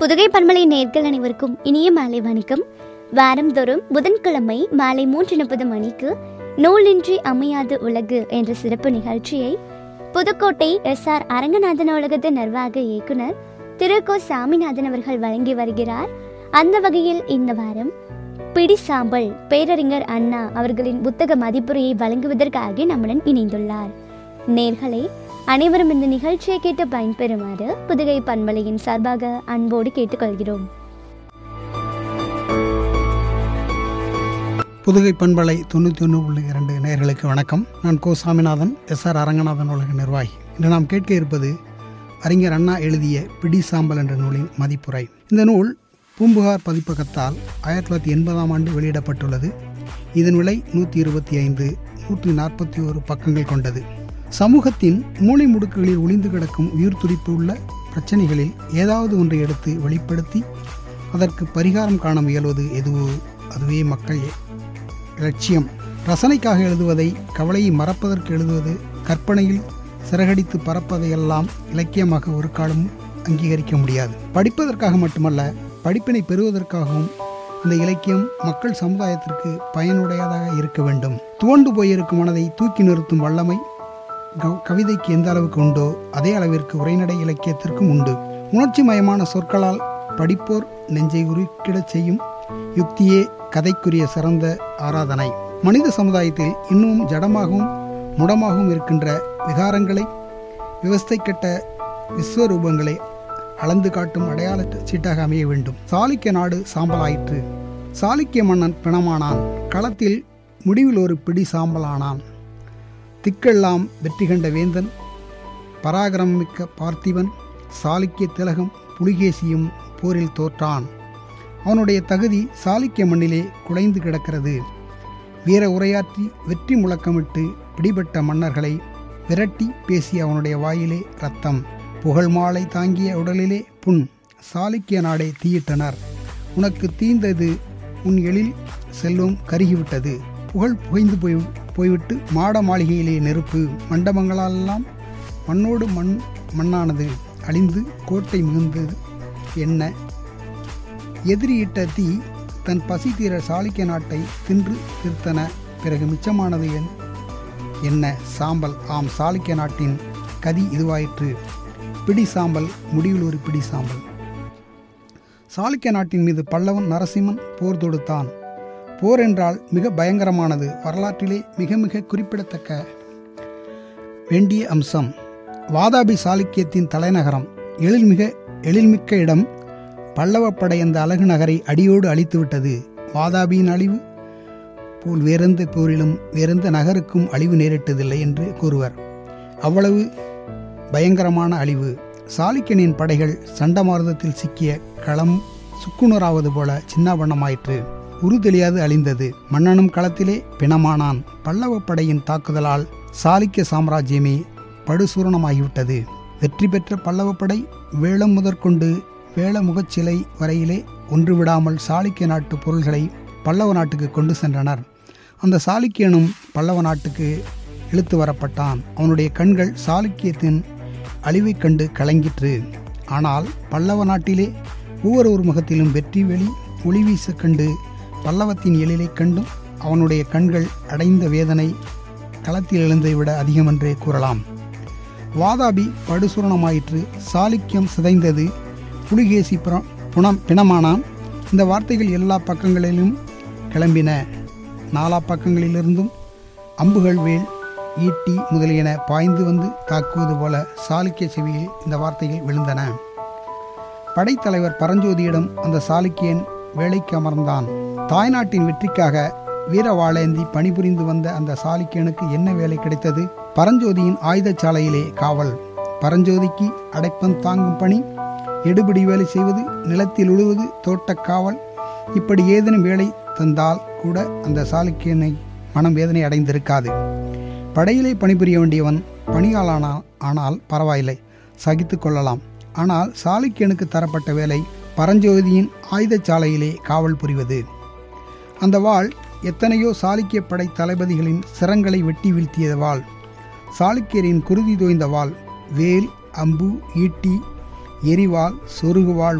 புதுகை பண்பலை நேர்கள் அனைவருக்கும் இனிய மாலை வணக்கம் வாரந்தோறும் புதன்கிழமை மாலை மூன்று முப்பது மணிக்கு நூலின்றி அமையாது உலகு என்ற சிறப்பு நிகழ்ச்சியை புதுக்கோட்டை எஸ் ஆர் அரங்கநாதன் உலகத்தின் நிர்வாக இயக்குனர் திரு கோ சாமிநாதன் அவர்கள் வழங்கி வருகிறார் அந்த வகையில் இந்த வாரம் பிடி சாம்பல் பேரறிஞர் அண்ணா அவர்களின் புத்தக மதிப்புரையை வழங்குவதற்காக நம்முடன் இணைந்துள்ளார் நேர்களே அனைவரும் இந்த நிகழ்ச்சியை கேட்டு பயன்பெறுமாறு புதுகை பண்பலையின் சார்பாக அன்போடு கேட்டுக்கொள்கிறோம் புதுகை பண்பலை தொண்ணூற்றி ஒன்று புள்ளி இரண்டு நேயர்களுக்கு வணக்கம் நான் கோ சாமிநாதன் எஸ் ஆர் அரங்கநாதன் உலக நிர்வாகி இன்று நாம் கேட்க இருப்பது அறிஞர் அண்ணா எழுதிய பிடி சாம்பல் என்ற நூலின் மதிப்புரை இந்த நூல் பூம்புகார் பதிப்பகத்தால் ஆயிரத்தி தொள்ளாயிரத்தி எண்பதாம் ஆண்டு வெளியிடப்பட்டுள்ளது இதன் விலை நூற்றி இருபத்தி ஐந்து நூற்றி நாற்பத்தி ஒரு பக்கங்கள் கொண்டது சமூகத்தின் மூளை முடுக்குகளில் ஒளிந்து கிடக்கும் உயிர் துடிப்பு உள்ள பிரச்சனைகளில் ஏதாவது ஒன்றை எடுத்து வெளிப்படுத்தி அதற்கு பரிகாரம் காண முயல்வது எதுவோ அதுவே மக்கள் இலட்சியம் ரசனைக்காக எழுதுவதை கவலையை மறப்பதற்கு எழுதுவது கற்பனையில் சிறகடித்து பறப்பதையெல்லாம் இலக்கியமாக ஒரு காலமும் அங்கீகரிக்க முடியாது படிப்பதற்காக மட்டுமல்ல படிப்பினை பெறுவதற்காகவும் இந்த இலக்கியம் மக்கள் சமுதாயத்திற்கு பயனுடையதாக இருக்க வேண்டும் துவண்டு போயிருக்கும் மனதை தூக்கி நிறுத்தும் வல்லமை கவ- கவிதைக்கு எந்த அளவுக்கு உண்டோ அதே அளவிற்கு உரைநடை இலக்கியத்திற்கும் உண்டு உணர்ச்சி மயமான சொற்களால் படிப்போர் நெஞ்சை உருக்கிடச் செய்யும் யுக்தியே கதைக்குரிய சிறந்த ஆராதனை மனித சமுதாயத்தில் இன்னும் ஜடமாகவும் முடமாகவும் இருக்கின்ற விகாரங்களை விவஸ்தை கெட்ட விஸ்வரூபங்களை அளந்து காட்டும் அடையாள சீட்டாக அமைய வேண்டும் சாளுக்கிய நாடு சாம்பலாயிற்று சாளுக்கிய மன்னன் பிணமானான் களத்தில் முடிவில் ஒரு பிடி சாம்பலானான் திக்கெல்லாம் வெற்றி கண்ட வேந்தன் பராக்கிரமிக்க பார்த்திபன் சாளுக்கிய திலகம் புலிகேசியும் போரில் தோற்றான் அவனுடைய தகுதி சாளுக்கிய மண்ணிலே குலைந்து கிடக்கிறது வீர உரையாற்றி வெற்றி முழக்கமிட்டு பிடிபட்ட மன்னர்களை விரட்டி பேசிய அவனுடைய வாயிலே ரத்தம் புகழ் மாலை தாங்கிய உடலிலே புண் சாளுக்கிய நாடே தீயிட்டனர் உனக்கு தீந்தது உன் எழில் செல்வம் கருகிவிட்டது புகழ் புகைந்து போய் போய்விட்டு மாட மாளிகையிலே நெருப்பு மண்டபங்களெல்லாம் மண்ணோடு மண் மண்ணானது அழிந்து கோட்டை மிகுந்தது என்ன எதிரியிட்ட தீ தன் பசி தீர சாளுக்கிய நாட்டை தின்று தீர்த்தன பிறகு மிச்சமானது என் என்ன சாம்பல் ஆம் சாளுக்கிய நாட்டின் கதி இதுவாயிற்று பிடி சாம்பல் முடிவில் ஒரு பிடி சாம்பல் சாளுக்கிய நாட்டின் மீது பல்லவன் நரசிம்மன் போர் தொடுத்தான் போர் என்றால் மிக பயங்கரமானது வரலாற்றிலே மிக மிக குறிப்பிடத்தக்க வேண்டிய அம்சம் வாதாபி சாளுக்கியத்தின் தலைநகரம் எழில்மிக எழில்மிக்க இடம் பல்லவப்படை அந்த அழகு நகரை அடியோடு அழித்துவிட்டது வாதாபியின் அழிவு போல் வேறெந்த போரிலும் வேறெந்த நகருக்கும் அழிவு நேரிட்டதில்லை என்று கூறுவர் அவ்வளவு பயங்கரமான அழிவு சாளுக்கியனின் படைகள் சண்டமாருதத்தில் சிக்கிய களம் சுக்குநூறாவது போல சின்னாபண்ணமாயிற்று உரு தெரியாது அழிந்தது மன்னனும் களத்திலே பிணமானான் பல்லவ படையின் தாக்குதலால் சாளுக்கிய சாம்ராஜ்யமே படுசூரணமாகிவிட்டது வெற்றி பெற்ற பல்லவ படை வேளம் முதற்கொண்டு வேள முகச்சிலை வரையிலே ஒன்று விடாமல் சாளுக்கிய நாட்டு பொருள்களை பல்லவ நாட்டுக்கு கொண்டு சென்றனர் அந்த சாளுக்கியனும் பல்லவ நாட்டுக்கு இழுத்து வரப்பட்டான் அவனுடைய கண்கள் சாளுக்கியத்தின் அழிவைக் கண்டு கலங்கிற்று ஆனால் பல்லவ நாட்டிலே ஒவ்வொரு முகத்திலும் வெற்றி வெளி ஒளி வீச கண்டு பல்லவத்தின் எழிலைக் கண்டும் அவனுடைய கண்கள் அடைந்த வேதனை களத்தில் எழுந்ததை விட அதிகமென்றே கூறலாம் வாதாபி படுசூரணமாயிற்று சாளுக்கியம் சிதைந்தது புலிகேசி புற- புனம் பிணமானான் இந்த வார்த்தைகள் எல்லா பக்கங்களிலும் கிளம்பின நாலா பக்கங்களிலிருந்தும் அம்புகள் வேல் ஈட்டி முதலியன பாய்ந்து வந்து தாக்குவது போல சாளுக்கிய செவியில் இந்த வார்த்தைகள் விழுந்தன படைத்தலைவர் பரஞ்சோதியிடம் அந்த சாளுக்கியன் வேலைக்கு அமர்ந்தான் தாய்நாட்டின் வெற்றிக்காக வீரவாளேந்தி பணிபுரிந்து வந்த அந்த சாளுக்கியனுக்கு என்ன வேலை கிடைத்தது பரஞ்சோதியின் ஆயுதச்சாலையிலே காவல் பரஞ்சோதிக்கு அடைப்பம் தாங்கும் பணி எடுபிடி வேலை செய்வது நிலத்தில் உழுவது தோட்டக் காவல் இப்படி ஏதேனும் வேலை தந்தால் கூட அந்த சாளுக்கியனை மனம் வேதனை அடைந்திருக்காது படையிலே பணிபுரிய வேண்டியவன் பணியாளானா ஆனால் பரவாயில்லை சகித்து கொள்ளலாம் ஆனால் சாளுக்கியனுக்கு தரப்பட்ட வேலை பரஞ்சோதியின் ஆயுதச்சாலையிலே காவல் புரிவது அந்த வாள் எத்தனையோ சாளுக்கிய படை தளபதிகளின் சிரங்களை வெட்டி வீழ்த்திய வாள் சாளுக்கியரின் குருதி தோய்ந்த வாள் வேல் அம்பு ஈட்டி எரிவாள் சொருகுவாள் வ-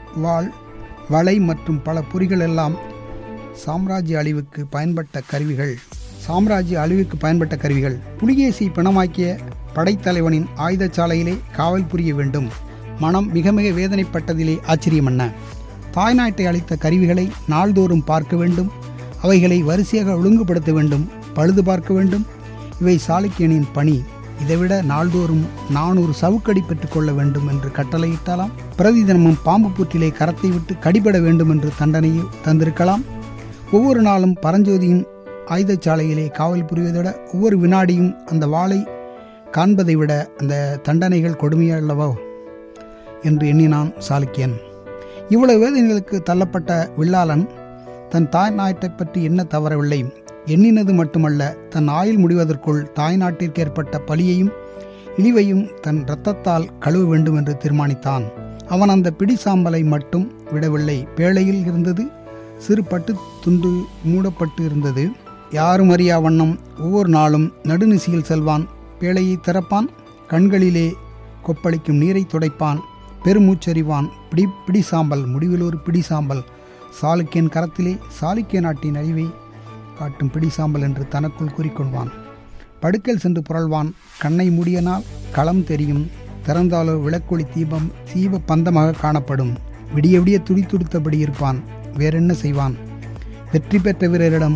வாள் வலை மற்றும் பல பொறிகள் எல்லாம் சாம்ராஜ்ய அழிவுக்கு பயன்பட்ட கருவிகள் சாம்ராஜ்ய அழிவுக்கு பயன்பட்ட கருவிகள் புலிகேசி பிணமாக்கிய படைத்தலைவனின் ஆயுதச்சாலையிலே காவல் புரிய வேண்டும் மனம் மிக மிக வேதனைப்பட்டதிலே ஆச்சரியம் என்ன தாய்நாட்டை அளித்த கருவிகளை நாள்தோறும் பார்க்க வேண்டும் அவைகளை வரிசையாக ஒழுங்குபடுத்த வேண்டும் பழுது பார்க்க வேண்டும் இவை சாளுக்கியனின் பணி இதைவிட நாள்தோறும் நானூறு சவுக்கடி பெற்றுக்கொள்ள வேண்டும் என்று கட்டளையிட்டாலாம் பிரதி தினமும் பாம்பு புற்றிலே கரத்தை விட்டு கடிபட வேண்டும் என்று தண்டனையை தந்திருக்கலாம் ஒவ்வொரு நாளும் பரஞ்சோதியின் ஆயுதச்சாலையிலே காவல் புரிவதை விட ஒவ்வொரு வினாடியும் அந்த வாளை காண்பதை விட அந்த தண்டனைகள் கொடுமையல்லவோ என்று எண்ணினான் சாளுக்கியன் இவ்வளவு வேதனைகளுக்கு தள்ளப்பட்ட வில்லாளன் தன் தாய் நாட்டை பற்றி எண்ண தவறவில்லை எண்ணினது மட்டுமல்ல தன் ஆயுள் முடிவதற்குள் தாய் நாட்டிற்கு ஏற்பட்ட பலியையும் இழிவையும் தன் இரத்தத்தால் கழுவ வேண்டும் என்று தீர்மானித்தான் அவன் அந்த பிடி சாம்பலை மட்டும் விடவில்லை பேழையில் இருந்தது சிறு பட்டு துண்டு மூடப்பட்டு இருந்தது யாரும் அறியா வண்ணம் ஒவ்வொரு நாளும் நடுநிசியில் செல்வான் பேழையை திறப்பான் கண்களிலே கொப்பளிக்கும் நீரை துடைப்பான் பெருமூச்சறிவான் பிடி பிடி சாம்பல் முடிவில் ஒரு பிடி சாம்பல் சாளுக்கியன் கரத்திலே சாளுக்கிய நாட்டின் அழிவை காட்டும் பிடி சாம்பல் என்று தனக்குள் கூறிக்கொள்வான் படுக்கல் சென்று புரள்வான் கண்ணை மூடியனால் களம் தெரியும் திறந்தாலோ விளக்கொளி தீபம் தீப பந்தமாக காணப்படும் விடிய விடிய துடி துடித்தபடி இருப்பான் வேறென்ன செய்வான் வெற்றி பெற்ற வீரரிடம்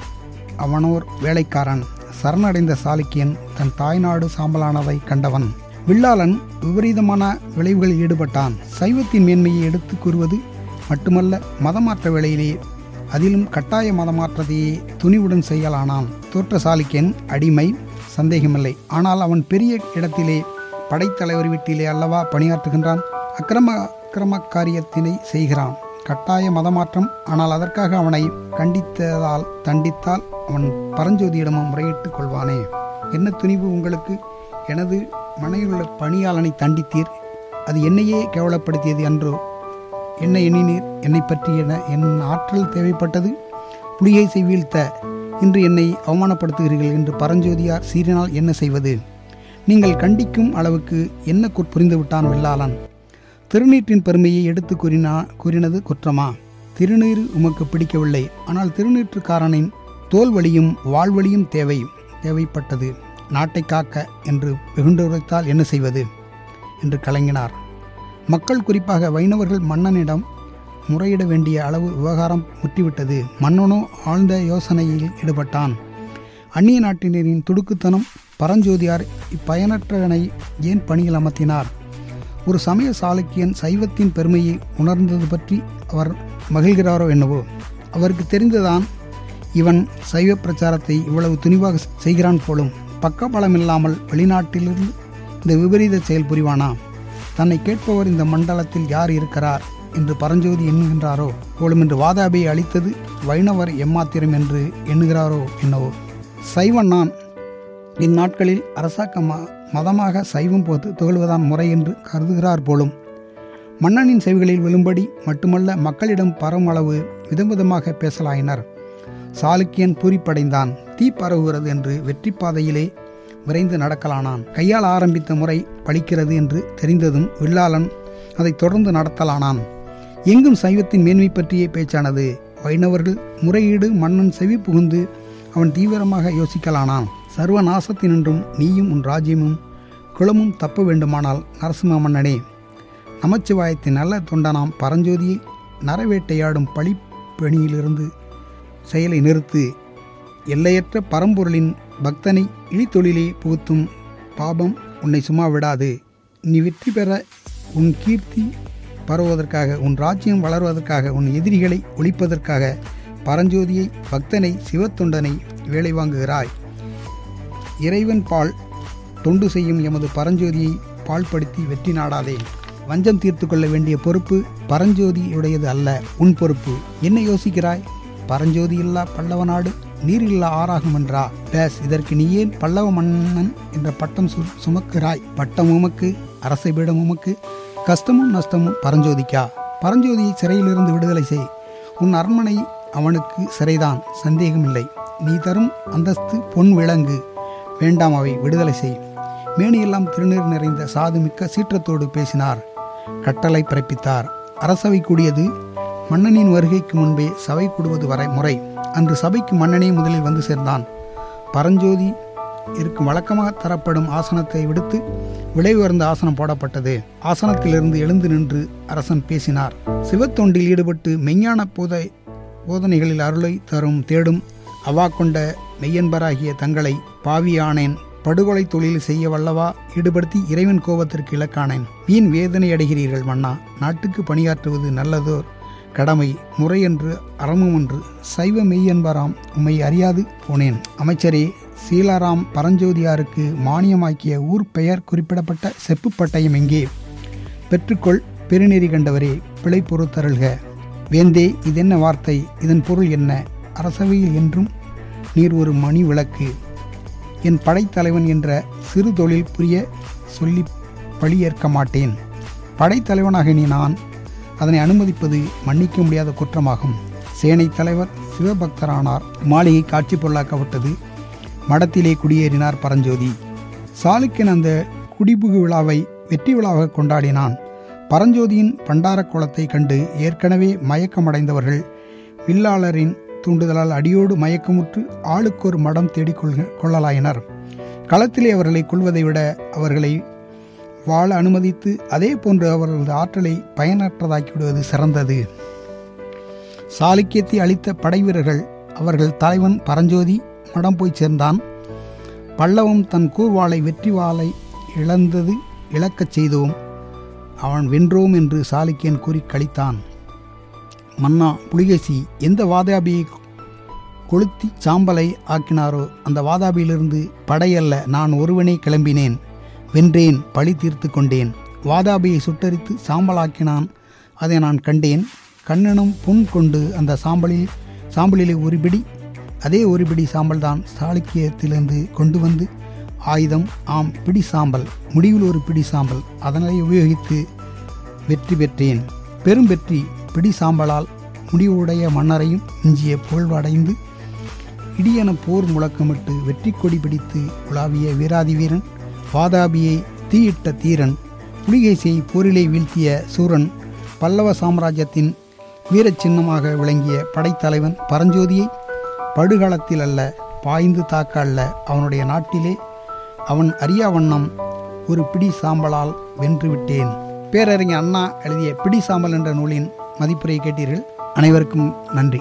அவனோர் வேலைக்காரன் சரணடைந்த சாளுக்கியன் தன் தாய்நாடு சாம்பலானதை கண்டவன் வில்லாளன் விபரீதமான விளைவுகளில் ஈடுபட்டான் சைவத்தின் மேன்மையை எடுத்து கூறுவது மட்டுமல்ல மதமாற்ற வேளையிலே அதிலும் கட்டாய மதமாற்றத்தையே துணிவுடன் செய்யலானான் தோற்ற சாளுக்கியன் அடிமை சந்தேகமில்லை ஆனால் அவன் பெரிய இடத்திலே படைத்தலைவர் வீட்டிலே அல்லவா பணியாற்றுகின்றான் அக்கிரம அக்கிரம காரியத்தினை செய்கிறான் கட்டாய மதமாற்றம் ஆனால் அதற்காக அவனை கண்டித்ததால் தண்டித்தால் அவன் பரஞ்சோதியிடமும் முறையிட்டுக் கொள்வானே என்ன துணிவு உங்களுக்கு எனது மனையிலுள்ள பணியாளனை தண்டித்தீர் அது என்னையே கேவலப்படுத்தியது அன்றோ என்ன எண்ணினீர் என்னை பற்றி என என் ஆற்றல் தேவைப்பட்டது புலிகை வீழ்த்த இன்று என்னை அவமானப்படுத்துகிறீர்கள் என்று பரஞ்சோதியார் சீறினால் என்ன செய்வது நீங்கள் கண்டிக்கும் அளவுக்கு என்ன புரிந்து விட்டான் வெள்ளாளன் திருநீற்றின் பெருமையை எடுத்து கூறினா கூறினது குற்றமா திருநீர் உமக்கு பிடிக்கவில்லை ஆனால் திருநீற்றுக்காரனின் தோல் வலியும் வாழ்வழியும் தேவை தேவைப்பட்டது நாட்டை காக்க என்று வெகுண்டுரைத்தால் என்ன செய்வது என்று கலங்கினார் மக்கள் குறிப்பாக வைணவர்கள் மன்னனிடம் முறையிட வேண்டிய அளவு விவகாரம் முற்றிவிட்டது மன்னனோ ஆழ்ந்த யோசனையில் ஈடுபட்டான் அந்நிய நாட்டினரின் துடுக்குத்தனம் பரஞ்சோதியார் இப்பயனற்றவனை ஏன் பணியில் அமர்த்தினார் ஒரு சமய சாளுக்கியன் சைவத்தின் பெருமையை உணர்ந்தது பற்றி அவர் மகிழ்கிறாரோ என்னவோ அவருக்கு தெரிந்துதான் இவன் சைவ பிரச்சாரத்தை இவ்வளவு துணிவாக செய்கிறான் போலும் பக்கபலம் இல்லாமல் வெளிநாட்டிலிருந்து இந்த விபரீத செயல் புரிவானா தன்னை கேட்பவர் இந்த மண்டலத்தில் யார் இருக்கிறார் என்று பரஞ்சோதி எண்ணுகின்றாரோ போலும் என்று வாதாபியை அளித்தது வைணவர் எம்மாத்திரம் என்று எண்ணுகிறாரோ என்னவோ சைவன் நான் இந்நாட்களில் அரசாக்க ம மதமாக சைவம் போது துகழ்வதான் முறை என்று கருதுகிறார் போலும் மன்னனின் செவிகளில் விழும்படி மட்டுமல்ல மக்களிடம் பரவும் அளவு விதவிதமாக பேசலாயினர் சாளுக்கியன் பூரிப்படைந்தான் தீ பரவுகிறது என்று வெற்றி பாதையிலே விரைந்து நடக்கலானான் கையால் ஆரம்பித்த முறை பழிக்கிறது என்று தெரிந்ததும் வில்லாளன் அதை தொடர்ந்து நடத்தலானான் எங்கும் சைவத்தின் மேன்மை பற்றியே பேச்சானது வைணவர்கள் முறையீடு மன்னன் செவி புகுந்து அவன் தீவிரமாக யோசிக்கலானான் சர்வ நாசத்தினின்றும் நீயும் உன் ராஜ்யமும் குளமும் தப்ப வேண்டுமானால் நரசிம்ம மன்னனே நமச்சிவாயத்தின் நல்ல தொண்டனாம் பரஞ்சோதியை நரவேட்டையாடும் பழிப்பணியிலிருந்து செயலை நிறுத்து எல்லையற்ற பரம்பொருளின் பக்தனை இழித்தொழிலே புகுத்தும் பாபம் உன்னை சும்மா விடாது நீ வெற்றி பெற உன் கீர்த்தி பரவுவதற்காக உன் ராஜ்யம் வளர்வதற்காக உன் எதிரிகளை ஒழிப்பதற்காக பரஞ்சோதியை பக்தனை சிவத்தொண்டனை வேலை வாங்குகிறாய் இறைவன் பால் தொண்டு செய்யும் எமது பரஞ்சோதியை பால்படுத்தி வெற்றி நாடாதே வஞ்சம் தீர்த்து கொள்ள வேண்டிய பொறுப்பு பரஞ்சோதியுடையது அல்ல உன் பொறுப்பு என்ன யோசிக்கிறாய் பரஞ்சோதி இல்லா பல்லவ நாடு நீர் இல்லா ஆறாகும் என்றா பேஸ் இதற்கு நீ ஏன் பல்லவ மன்னன் என்ற பட்டம் சு சுமக்கிறாய் பட்டம் உமக்கு அரசை பீடம் உமக்கு கஷ்டமும் நஷ்டமும் பரஞ்சோதிக்கா பரஞ்சோதியை சிறையிலிருந்து விடுதலை செய் உன் அரண்மனை அவனுக்கு சிறைதான் சந்தேகமில்லை நீ தரும் அந்தஸ்து பொன் விலங்கு வேண்டாம் அவை விடுதலை செய் மேனியெல்லாம் திருநீர் நிறைந்த சாதுமிக்க சீற்றத்தோடு பேசினார் கட்டளை பிறப்பித்தார் அரசவை கூடியது மன்னனின் வருகைக்கு முன்பே சபை கூடுவது வரை முறை அன்று சபைக்கு மன்னனே முதலில் வந்து சேர்ந்தான் பரஞ்சோதி இருக்கும் வழக்கமாக தரப்படும் ஆசனத்தை விடுத்து விலை உயர்ந்த ஆசனம் போடப்பட்டது ஆசனத்திலிருந்து எழுந்து நின்று அரசன் பேசினார் சிவத்தொண்டில் ஈடுபட்டு மெய்ஞான போதை போதனைகளில் அருளை தரும் தேடும் அவா கொண்ட மெய்யன்பராகிய தங்களை பாவியானேன் படுகொலை தொழில் செய்ய வல்லவா ஈடுபடுத்தி இறைவன் கோபத்திற்கு இலக்கானேன் வீண் வேதனை அடைகிறீர்கள் மன்னா நாட்டுக்கு பணியாற்றுவது நல்லதோர் கடமை முறையென்று அறமும் என்று சைவ மெய்யன்பராம் உம்மை அறியாது போனேன் அமைச்சரே சீலாராம் பரஞ்சோதியாருக்கு மானியமாக்கிய ஊர் பெயர் குறிப்பிடப்பட்ட செப்பு பட்டயம் எங்கே பெற்றுக்கொள் பெருநெறி கண்டவரே பிழை பொறுத்தருள்க வேந்தே இதென்ன வார்த்தை இதன் பொருள் என்ன அரசவையில் என்றும் நீர் ஒரு மணி விளக்கு என் படைத்தலைவன் என்ற சிறு தொழில் புரிய சொல்லி பழியேற்க மாட்டேன் படைத்தலைவனாக நீ நான் அதனை அனுமதிப்பது மன்னிக்க முடியாத குற்றமாகும் சேனை தலைவர் சிவபக்தரானார் மாளிகை காட்சி பொருளாக்கப்பட்டது மடத்திலே குடியேறினார் பரஞ்சோதி சாளுக்கியன் அந்த குடிபுகு விழாவை வெற்றி விழாவாக கொண்டாடினான் பரஞ்சோதியின் பண்டார கோலத்தை கண்டு ஏற்கனவே மயக்கமடைந்தவர்கள் வில்லாளரின் தூண்டுதலால் அடியோடு மயக்கமுற்று ஆளுக்கொரு மடம் தேடிக் கொள்க கொள்ளலாயினர் களத்திலே அவர்களை கொள்வதை விட அவர்களை வாழ அனுமதித்து அதே போன்று அவர்களது ஆற்றலை பயனற்றதாக்கி விடுவது சிறந்தது சாளுக்கியத்தை அளித்த படைவீரர்கள் அவர்கள் தலைவன் பரஞ்சோதி மடம் போய் சேர்ந்தான் பல்லவம் தன் கூர்வாளை வெற்றி வாளை இழந்தது இழக்கச் செய்தோம் அவன் வென்றோம் என்று சாளுக்கியன் கூறி கழித்தான் மன்னா புலிகேசி எந்த வாதாபியை கொளுத்தி சாம்பலை ஆக்கினாரோ அந்த வாதாபியிலிருந்து படையல்ல நான் ஒருவனே கிளம்பினேன் வென்றேன் பழி தீர்த்து கொண்டேன் வாதாபியை சுட்டரித்து சாம்பலாக்கினான் அதை நான் கண்டேன் கண்ணனும் புண் கொண்டு அந்த சாம்பலில் சாம்பலிலே ஒரு பிடி அதே ஒரு பிடி சாம்பல் தான் சாளுக்கியத்திலிருந்து கொண்டு வந்து ஆயுதம் ஆம் பிடி சாம்பல் முடிவில் ஒரு பிடி சாம்பல் அதனை உபயோகித்து வெற்றி பெற்றேன் பெரும் வெற்றி பிடி சாம்பலால் முடிவுடைய மன்னரையும் மிஞ்சிய புகழ்வடைந்து இடியென போர் முழக்கமிட்டு வெற்றி கொடி பிடித்து உலாவிய வீராதி வீரன் வாதாபியை தீயிட்ட தீரன் புலிகேசியை போரிலே வீழ்த்திய சூரன் பல்லவ சாம்ராஜ்யத்தின் வீரச் சின்னமாக விளங்கிய படைத்தலைவன் பரஞ்சோதியை படுகளத்தில் அல்ல பாய்ந்து தாக்க அல்ல அவனுடைய நாட்டிலே அவன் அறியா வண்ணம் ஒரு பிடி சாம்பலால் வென்றுவிட்டேன் பேரறிஞர் அண்ணா எழுதிய பிடி சாம்பல் என்ற நூலின் மதிப்புரை கேட்டீர்கள் அனைவருக்கும் நன்றி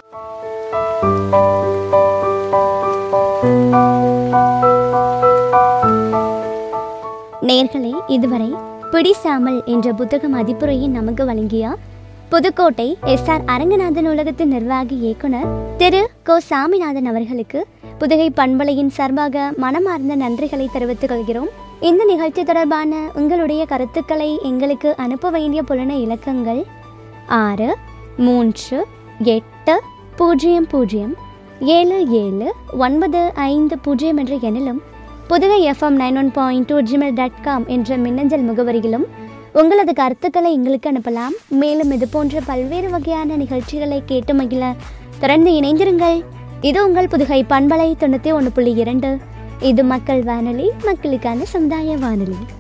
நேர்களே இதுவரை பிடிசாமல் என்ற புத்தக மதிப்புரையை நமக்கு வழங்கிய புதுக்கோட்டை எஸ் ஆர் அரங்கநாதன் உலகத்தின் நிர்வாகி இயக்குனர் திரு கோ சாமிநாதன் அவர்களுக்கு புதுகை பண்பலையின் சார்பாக மனமார்ந்த நன்றிகளை தெரிவித்துக் கொள்கிறோம் இந்த நிகழ்ச்சி தொடர்பான உங்களுடைய கருத்துக்களை எங்களுக்கு அனுப்ப வேண்டிய புலன இலக்கங்கள் ஆறு மூன்று எட்டு பூஜ்ஜியம் பூஜ்ஜியம் ஏழு ஏழு ஒன்பது ஐந்து பூஜ்ஜியம் என்ற எண்ணிலும் Pudukai FM nine one point two Gmail dot com என்ற மின்னஞ்சல் முகவரியிலும் உங்களது கருத்துக்களை எங்களுக்கு அனுப்பலாம் மேலும் இது போன்ற பல்வேறு வகையான நிகழ்ச்சிகளை கேட்டு மகிழ தொடர்ந்து இணைந்திருங்கள் இது உங்கள் புதுகை பண்பலை தொண்ணூற்றி ஒன்று புள்ளி இரண்டு இது மக்கள் வானொலி மக்களுக்கான சமுதாய வானொலி